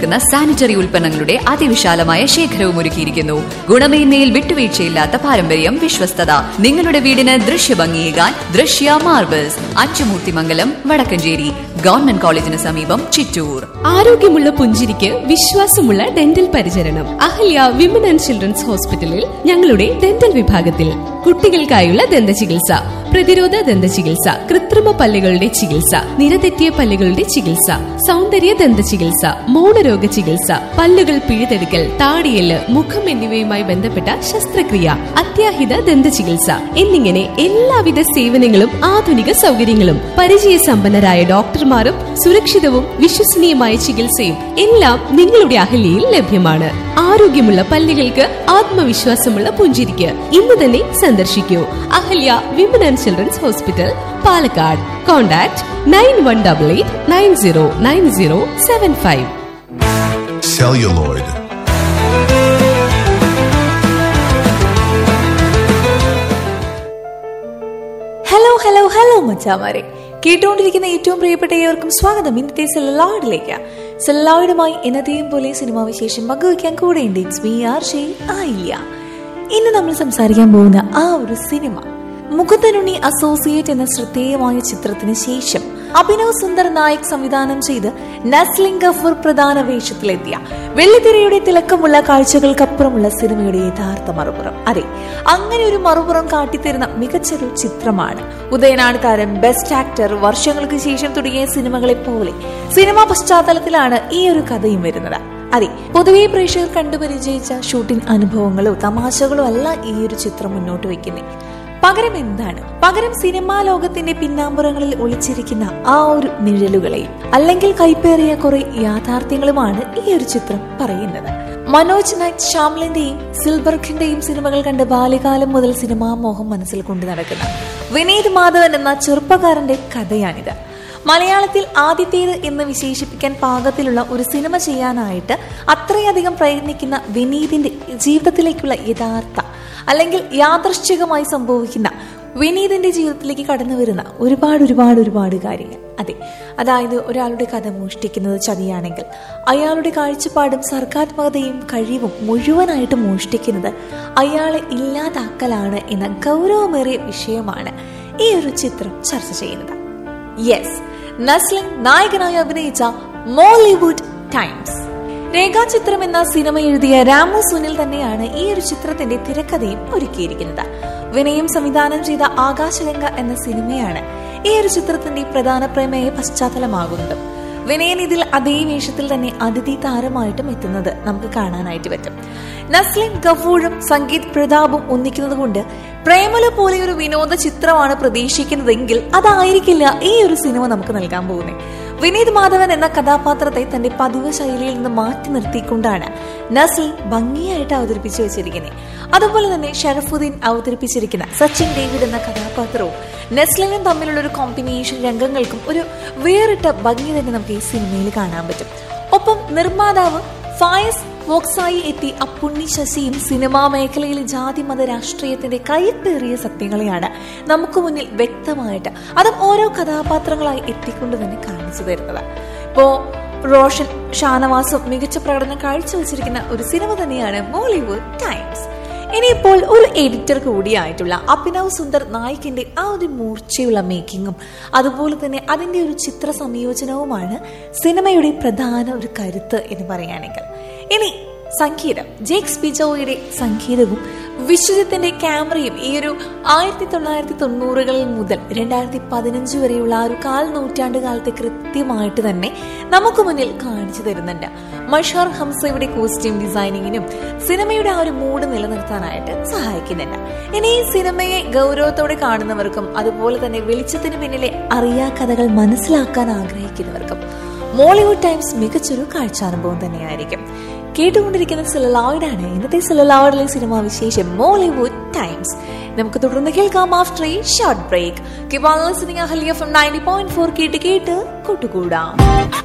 നിൽക്കുന്ന സാനിറ്ററി ഉൽപ്പന്നങ്ങളുടെ അതിവിശാലമായ ശേഖരവും ഒരുക്കിയിരിക്കുന്നു ഗുണമേന്മയിൽ വിട്ടുവീഴ്ചയില്ലാത്ത പാരമ്പര്യം വിശ്വസ്തത നിങ്ങളുടെ വീടിന് ദൃശ്യഭംഗിയേകാൻ ദൃശ്യ മാർബിൾസ് അച്ചുമൂർത്തിമംഗലം വടക്കഞ്ചേരി ഗവൺമെന്റ് കോളേജിന് സമീപം ചിറ്റൂർ ആരോഗ്യമുള്ള പുഞ്ചിരിക്ക് വിശ്വാസമുള്ള ഡെന്റൽ പരിചരണം അഹല്യ വിമൻ ആൻഡ് ചിൽഡ്രൻസ് ഹോസ്പിറ്റലിൽ ഞങ്ങളുടെ ഡെന്റൽ വിഭാഗത്തിൽ കുട്ടികൾക്കായുള്ള ദന്ത ചികിത്സ പ്രതിരോധ ദന്ത ചികിത്സ കൃത്രിമ പല്ലുകളുടെ ചികിത്സ നിരതെറ്റിയ പല്ലുകളുടെ ചികിത്സ സൗന്ദര്യ ദന്ത ചികിത്സ മൗനരോഗ ചികിത്സ പല്ലുകൾ പിഴുതെടുക്കൽ താടിയല് മുഖം എന്നിവയുമായി ബന്ധപ്പെട്ട ശസ്ത്രക്രിയ അത്യാഹിത ദന്ത ചികിത്സ എന്നിങ്ങനെ എല്ലാവിധ സേവനങ്ങളും ആധുനിക സൗകര്യങ്ങളും പരിചയസമ്പന്നരായ ഡോക്ടർമാരും സുരക്ഷിതവും വിശ്വസനീയമായ ചികിത്സയും എല്ലാം നിങ്ങളുടെ അഹല്യയിൽ ലഭ്യമാണ് ആരോഗ്യമുള്ള പല്ലുകൾക്ക് ആത്മവിശ്വാസമുള്ള പുഞ്ചിരിക്ക് ഇന്ന് തന്നെ സന്ദർശിക്കൂ Ahalya women and children's hospital Palakkad contact nine one double eight nine zero nine zero seven five celluloid, hello hello hello മച്ചാമാരെ കേട്ടുകൊണ്ടിരിക്കുന്ന ഏറ്റവും പ്രിയപ്പെട്ട ഏവർക്കും സ്വാഗതം ഇന്നത്തെ സെല്ലായിഡിലേക്ക് സെല്ലായിഡുമായി എന്നത്തെയും പോലെ സിനിമാ വിശേഷം പങ്കുവയ്ക്കാൻ കൂടെയുണ്ട് ഇറ്റ്സ് മീ ആർ ഷേ ആയില്ല ഇന്ന് നമ്മൾ സംസാരിക്കാൻ പോകുന്ന ആ ഒരു സിനിമ മുകുന്ദനുണ്ണി അസോസിയേറ്റ് എന്ന ശ്രദ്ധേയമായ ചിത്രത്തിന് ശേഷം അഭിനവ് സുന്ദർ നായക് സംവിധാനം ചെയ്ത് നസ്ലിൻ ഗഫൂർ പ്രധാന വേഷത്തിലെത്തിയ വെള്ളിത്തിരയുടെ തിളക്കമുള്ള കാഴ്ചകൾക്കപ്പുറമുള്ള സിനിമയുടെ യഥാർത്ഥ മറുപുറം അതെ അങ്ങനെ ഒരു മറുപുറം കാട്ടിത്തരുന്ന മികച്ചൊരു ചിത്രമാണ് ഉദയനാട് താരം ബെസ്റ്റ് ആക്ടർ വർഷങ്ങൾക്ക് ശേഷം തുടങ്ങിയ സിനിമകളെ പോലെ സിനിമാ പശ്ചാത്തലത്തിലാണ് ഈ ഒരു കഥയും വരുന്നത് അതെ പൊതുവെ പ്രേക്ഷകർ കണ്ടുപരിചയിച്ച ഷൂട്ടിംഗ് അനുഭവങ്ങളോ തമാശകളോ അല്ല ഈ ഒരു ചിത്രം മുന്നോട്ട് വയ്ക്കുന്നത് പകരം എന്താണ് പകരം സിനിമാ ലോകത്തിന്റെ പിന്നാമ്പുറങ്ങളിൽ ഒളിച്ചിരിക്കുന്ന ആ ഒരു നിഴലുകളെയും അല്ലെങ്കിൽ കൈപ്പേറിയ കുറെ യാഥാർത്ഥ്യങ്ങളുമാണ് ഈ ഒരു ചിത്രം പറയുന്നത് മനോജ് നാഗ് ശ്യാംലിന്റെയും സിൽബർഖിന്റെയും സിനിമകൾ കണ്ട് ബാല്യകാലം മുതൽ സിനിമാ മോഹം മനസ്സിൽ കൊണ്ടു നടക്കുന്ന വിനീത് മാധവൻ എന്ന ചെറുപ്പക്കാരന്റെ കഥയാണിത് മലയാളത്തിൽ ആദ്യത്തേത് എന്ന് വിശേഷിപ്പിക്കാൻ പാകത്തിലുള്ള ഒരു സിനിമ ചെയ്യാനായിട്ട് അത്രയധികം പ്രയത്നിക്കുന്ന വിനീതിന്റെ ജീവിതത്തിലേക്കുള്ള യഥാർത്ഥ അല്ലെങ്കിൽ യാദൃശ്ചികമായി സംഭവിക്കുന്ന വിനീതിന്റെ ജീവിതത്തിലേക്ക് കടന്നു വരുന്ന ഒരുപാട് ഒരുപാട് ഒരുപാട് കാര്യങ്ങൾ അതെ അതായത് ഒരാളുടെ കഥ മോഷ്ടിക്കുന്നത് ചതിയാണെങ്കിൽ അയാളുടെ കാഴ്ചപ്പാടും സർഗാത്മകതയും കഴിവും മുഴുവനായിട്ട് മോഷ്ടിക്കുന്നത് അയാളെ ഇല്ലാതാക്കലാണ് എന്ന ഗൗരവമേറിയ വിഷയമാണ് ഈ ഒരു ചിത്രം ചർച്ച ചെയ്യുന്നത് യെസ് നസ്ലിൻ നായകനായി അഭിനയിച്ച മോളിവുഡ് ടൈംസ് രേഖാചിത്രം എന്ന സിനിമ എഴുതിയ രാമു സുനിൽ തന്നെയാണ് ഈ ഒരു ചിത്രത്തിന്റെ തിരക്കഥയും ഒരുക്കിയിരിക്കുന്നത് വിനയം സംവിധാനം ചെയ്ത ആകാശഗംഗ എന്ന സിനിമയാണ് ഈ ഒരു ചിത്രത്തിന്റെ പ്രധാന പ്രമേയ പശ്ചാത്തലമാകുന്നത് വിനയൻ ഇതിൽ അതേ വേഷത്തിൽ തന്നെ അതിഥി താരമായിട്ടും എത്തുന്നത് നമുക്ക് കാണാനായിട്ട് പറ്റും നസ്ലിൻ ഗഫൂറും സംഗീത് പ്രതാപും ഒന്നിക്കുന്നത് കൊണ്ട് പ്രേമല പോലെ ഒരു വിനോദ ചിത്രമാണ് പ്രതീക്ഷിക്കുന്നതെങ്കിൽ അതായിരിക്കില്ല ഈ ഒരു സിനിമ നമുക്ക് നൽകാൻ പോകുന്നത് വിനീത് മാധവൻ എന്ന കഥാപാത്രത്തെ തന്റെ പതിവ് ശൈലിയിൽ നിന്ന് മാറ്റി നിർത്തിക്കൊണ്ടാണ് നസ്ലിൻ ഭംഗിയായിട്ട് അവതരിപ്പിച്ചു വെച്ചിരിക്കുന്നത് അതുപോലെ തന്നെ ഷറഫുദ്ദീൻ അവതരിപ്പിച്ചിരിക്കുന്ന സച്ചിൻ ഡേവിഡ് എന്ന കഥാപാത്രവും നെസ്ലിനും തമ്മിലുള്ള ഒരു കോമ്പിനേഷൻ രംഗങ്ങൾക്കും ഒരു വേറിട്ട ഭംഗി തന്നെ നമുക്ക് ഈ സിനിമയിൽ കാണാൻ പറ്റും ഒപ്പം നിർമ്മാതാവ് ഫായസ് വോക്സായി എത്തി അപ്പുണ്ണി ശശിയും സിനിമാ മേഖലയിൽ ജാതി മത രാഷ്ട്രീയത്തിന്റെ കയ്പേറിയ സത്യങ്ങളെയാണ് നമുക്ക് മുന്നിൽ വ്യക്തമായിട്ട് അതും ഓരോ കഥാപാത്രങ്ങളായി എത്തിക്കൊണ്ട് തന്നെ കാണിച്ചു തരുന്നത് ഇപ്പോ റോഷൻ ഷാനവാസും മികച്ച പ്രകടനം കാഴ്ചവെച്ചിരിക്കുന്ന ഒരു സിനിമ തന്നെയാണ് ബോളിവുഡ് ടൈംസ് ഇനിയിപ്പോൾ ഒരു എഡിറ്റർ കൂടിയായിട്ടുള്ള അഭിനവ് സുന്ദർ നായിക്കിന്റെ ആ ഒരു മൂർച്ചയുള്ള മേക്കിങ്ങും അതുപോലെ തന്നെ അതിന്റെ ഒരു ചിത്ര സംയോജനവുമാണ് സിനിമയുടെ പ്രധാന ഒരു കരുത്ത് എന്ന് പറയുകയാണെങ്കിൽ ഇനി സംഗീതം ജേക്സ് ബിജോയുടെ സംഗീതവും വിശ്വജിത്തിന്റെ ക്യാമറയും ഈ ഒരു ആയിരത്തി തൊള്ളായിരത്തി തൊണ്ണൂറുകളിൽ മുതൽ രണ്ടായിരത്തി പതിനഞ്ച് വരെയുള്ള ആ ഒരു കാൽ നൂറ്റാണ്ട് കാലത്തെ കൃത്യമായിട്ട് തന്നെ നമുക്ക് മുന്നിൽ കാണിച്ചു തരുന്നുണ്ട് മഷാർ ഹംസയുടെ കോസ്റ്റ്യൂം ഡിസൈനിങ്ങിനും സിനിമയുടെ ആ ഒരു മൂഡ് നിലനിർത്താനായിട്ട് സഹായിക്കുന്നുണ്ട് ഇനി ഈ സിനിമയെ ഗൗരവത്തോടെ കാണുന്നവർക്കും അതുപോലെ തന്നെ വെളിച്ചത്തിന് പിന്നിലെ അറിയാ കഥകൾ മനസ്സിലാക്കാൻ ആഗ്രഹിക്കുന്നവർക്കും മോളിവുഡ് ടൈംസ് മികച്ചൊരു കാഴ്ചാനുഭവം തന്നെയായിരിക്കും കേട്ടുകൊണ്ടിരിക്കുന്ന സിലലോയിഡാണ് ഇന്നത്തെ സിലലോയിഡിലെ സിനിമാ വിശേഷം മോളിവുഡ് ടൈംസ് നമുക്ക് തുടർന്ന് കേൾക്കാം ആഫ്റ്റർ എ ഷോർട്ട് ബ്രേക്ക് കിബാ listening Ahalya from ninety point four കേട്ട് കേട്ട് കൂട്ടുകൂടാം